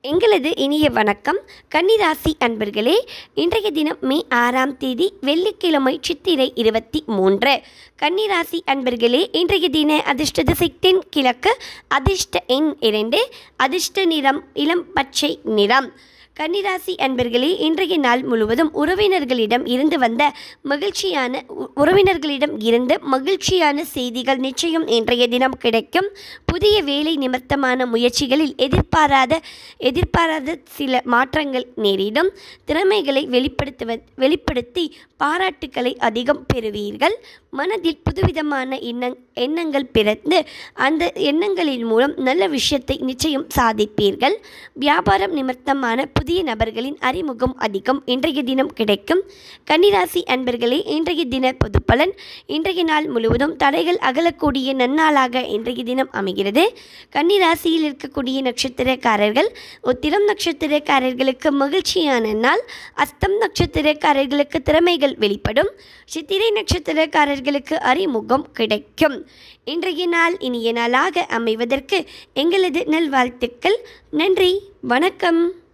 எங்களது இனிய வணக்கம் கன்னிராசி அன்பர்களே இன்றைய தினம் மே ஆறாம் தேதி வெள்ளிக்கிழமை சித்திரை இருபத்தி மூன்று கன்னிராசி அன்பர்களே இன்றைய தின அதிர்ஷ்ட திசை தென் கிழக்கு அதிர்ஷ்ட எண் இரண்டு அதிர்ஷ்ட நிறம் இளம் பச்சை நிறம் கன்னிராசி அன்பர்களே இன்றைய நாள் முழுவதும் உறவினர்களிடம் இருந்து வந்த மகிழ்ச்சியான உ- உறவினர்களிடம் இருந்து மகிழ்ச்சியான செய்திகள் நிச்சயம் இன்றைய தினம் கிடைக்கும் புதிய வேலை நிமித்தமான முயற்சிகளில் எதிர்பாராத எதிர்பாராத சில மாற்றங்கள் நேரிடும் திறமைகளை வெளிப்படுத்துவ வெளிப்படுத்தி பாராட்டுக்களை அதிகம் பெறுவீர்கள் மனதில் புதுவிதமான எண்ணங் எண்ணங்கள் பிறந்து அந்த எண்ணங்களின் மூலம் நல்ல விஷயத்தை நிச்சயம் சாதிப்பீர்கள் வியாபாரம் நிமித்தமான புதிய நபர்களின் அறிமுகம் அதிகம் இன்றைய தினம் கிடைக்கும் கன்னிராசி அன்பர்களே இன்றைய தின பொது பலன் இன்றைய நாள் முழுவதும் தடைகள் அகலக்கூடிய நன்னாளாக இன்றைய தினம் அமைகிறது கன்னிராசியில் இருக்கக்கூடிய நட்சத்திரக்காரர்கள் உத்திரம் நட்சத்திரக்காரர்களுக்கு மகிழ்ச்சியான நாள் அஸ்தம் நட்சத்திரக்காரர்களுக்கு திறமைகள் வெளிப்படும் சித்திரை நட்சத்திரக்காரர்களுக்கு அறிமுகம் கிடைக்கும் இன்றைய நாள் இனிய நாளாக அமைவதற்கு எங்களது நல்வாழ்த்துக்கள் நன்றி வணக்கம்